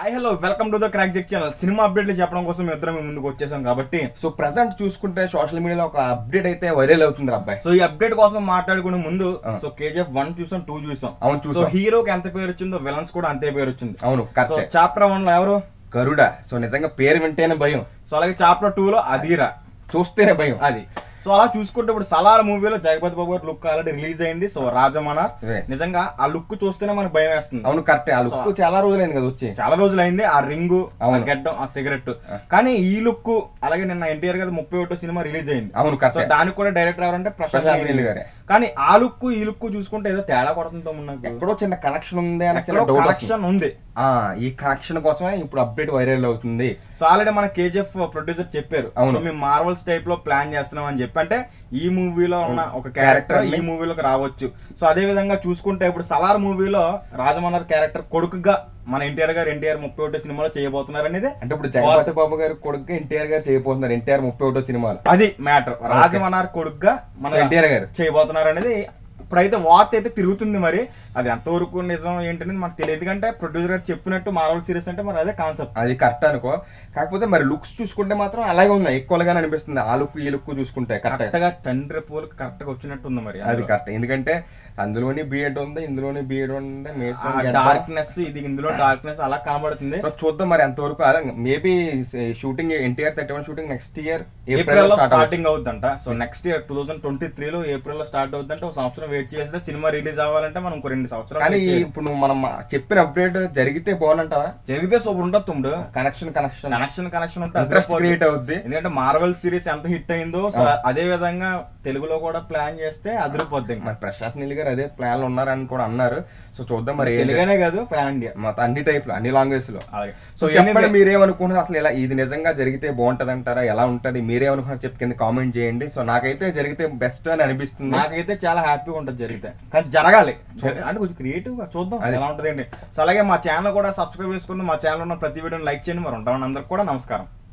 Hi hello welcome to the crack jack channel cinema అప్డేట్లు చెప్పడం కోసం మేము ఇద్దరం మీ ముందుకు వచ్చేసాం కాబట్టి సో ప్రజెంట్ చూసుకుంటే సోషల్ మీడియాలో ఒక అప్డేట్ అయితే వైరల్ అవుతుంది రా అబ్బాయి సో ఈ అప్డేట్ కోసం మాట్లాడుకునే ముందు ఆ. సో కేజీఎఫ్ వన్ చూసాం టూ చూసాం అవును సో చూసాం హీరోకి ఎంత పేరు వచ్చిందో విలన్స్ కూడా అంతే పేరు వచ్చింది అవును సో కరెక్ట్ చాప్టర్ వన్ లో ఎవరు గరుడ సో నిజంగా పేరు వింటేనే భయం సో అలాగే చాప్టర్ టూ లో అధీరా చూస్తేనే భయం అది సో అలా చూసుకుంటే ఇప్పుడు సలార్ మూవీలో Jagapathi Babu garu look already release అయింది సో రాజమన Yes. నిజంగా ఆ లుక్ చూస్తేనే మనకు భయం వేస్తుంది అవును కరెక్ట్ ఆ లుక్ చాలా రోజులైంది కదా వచ్చి చాలా రోజులు అయింది ఆ రింగు ఆ అవును. గడ్డం ఆ సిగరెట్ ఆ. కానీ ఈ లుక్ అలాగే నిన్న ఎన్టీఆర్ గారి ముప్పై ఒకటో సినిమా రిలీజ్ అయింది అవును సో కరెక్ట్ దానికి కూడా డైరెక్టర్ ఎవరంటే ప్రశాంత్ ప్రశాంత్ నీల్ నీల్ గారే గారే. కానీ ఆ లుక్ ఈ లుక్ చూసుకుంటే ఏదో తేడా కొడుతుందో నాకు ఎక్కడో చిన్న కనెక్షన్ ఉంది అని చిన్న ఎక్కడో డౌట్ కనెక్షన్ ఉంది ఆ ఈ కనెక్షన్ కోసమే ఇప్పుడు అప్డేట్ వైరల్ అవుతుంది సో ఆల్రెడీ మన కేజీఎఫ్ ప్రొడ్యూసర్ చెప్పారు అవును. సో మేము మార్వల్స్ టైప్ లో ప్లాన్ చేస్తున్నాం అని చెప్పి అంటే ఈ మూవీలో ఉన్న అవును. ఒక క్యారెక్టర్ Character ఈ ని- మూవీలోకి రావచ్చు సో అదే విధంగా చూసుకుంటే ఇప్పుడు సలార్ మూవీలో రాజమన్నర్ క్యారెక్టర్ కొడుకుగా మన ఎన్టీఆర్ గారు ఎన్టీఆర్ ముప్పై ఒకటో సినిమాలో చేయబోతున్నారు అనేది అంటే ఇప్పుడు జగపతి బాబు గారు కొడుకు ఎన్టీఆర్ గారు చేయబోతున్నారు ఎన్టీఆర్ ముప్పై ఒకటో సినిమాలు అది మ్యాటర్ రాజమన్నార్ కొడుకుగా మన సో ఎన్టీఆర్ గారు చేయబోతున్నారు అనేది ఇప్పుడైతే వార్త అయితే తిరుగుతుంది మరి అది ఎంతవరకు నిజం ఏంటనేది మనకు తెలియదు ఎందుకంటే ప్రొడ్యూసర్ గారు చెప్పినట్టు మార్వల్ సిరీస్ అంటే మరి అదే కాన్సెప్ట్ అది కరెక్ట్ అనుకో కాకపోతే మరి లుక్స్ చూసుకుంటే మాత్రం అలాగే ఉన్నాయి ఈక్వల్ అనిపిస్తుంది ఆ లుక్ ఈ లుక్ చూసుకుంటే కరెక్ట్ కరెక్ట్ గా తండ్రి పూలకు కరెక్ట్ గా వచ్చినట్టు ఉంది మరి అది కరెక్ట్ ఎందుకంటే అందులోని బిఎడ్ ఉంది ఇందులోని బిఎడ్ ఉంది మేసం గడ్డ. డార్క్నెస్ ఇది ఇందులో డార్క్నెస్ అలా కనబడుతుంది సో చూద్దాం మరి ఎంతవరకు maybe shooting NTR thirty one shooting next year April లో స్టార్టింగ్ అవుతుందంట so next year two thousand twenty three లో ఏప్రిల్ లో స్టార్ట్ అవుతుందంటే ఒక సంవత్సరం వెయిట్ చేస్తే సినిమా రిలీజ్ అవ్వాలంటే మనం ఇంకో రెండు సంవత్సరాలు కానీ wait చేయాలి. ఇప్పుడు నువ్వు మనం చెప్పిన అప్డేట్ జరిగితే బాగుంటావా జరిగితే సూపర్ ఉంటుంది తుమ్ముడు connection connection connection connection interest ఉంటుంది క్రియేట్ అవుద్ది ఎందుకంటే మార్వెల్ సిరీస్ ఎంత హిట్ అయిందో సో అదే విధంగా తెలుగులో కూడా ప్లాన్ చేస్తే అదిరిపోద్ది ఇంకా. మరి ప్రశాంత్ నీల్ గారు అదే ప్లాన్ లో ఉన్నారని కూడా అన్నారు సో చూద్దాం మరి ఏంటి. తెలుగునే కాదు పాన్ ఇండియా మొత్తం అన్ని టైప్ లో అన్ని లాంగ్వేజ్ లో అలాగే సో సో చెప్పండి మీరేమనుకుంటున్నారు అసలు ఇలా ఇది నిజంగా జరిగితే బాగుంటది అంటారా ఎలా ఉంటది మీరేమనుకున్నారు చెప్పి కింద కామెంట్ చేయండి సో నాకైతే జరిగితే బెస్ట్ అని అనిపిస్తుంది నాకైతే చాలా హ్యాపీగా ఉంటుంది జరిగితే కానీ జరగాలి జర- అంటే కొంచెం క్రియేటివ్ గా చూద్దాం అదే. ఎలా ఉంటుంది అండి సో అలాగే మా ఛానల్ కూడా సబ్స్క్రైబ్ చేసుకుని మా ఛానల్ ఉన్న ప్రతి వీడియోని లైక్ చేయండి మరి ఉంటామని అందరికి కూడా నమస్కారం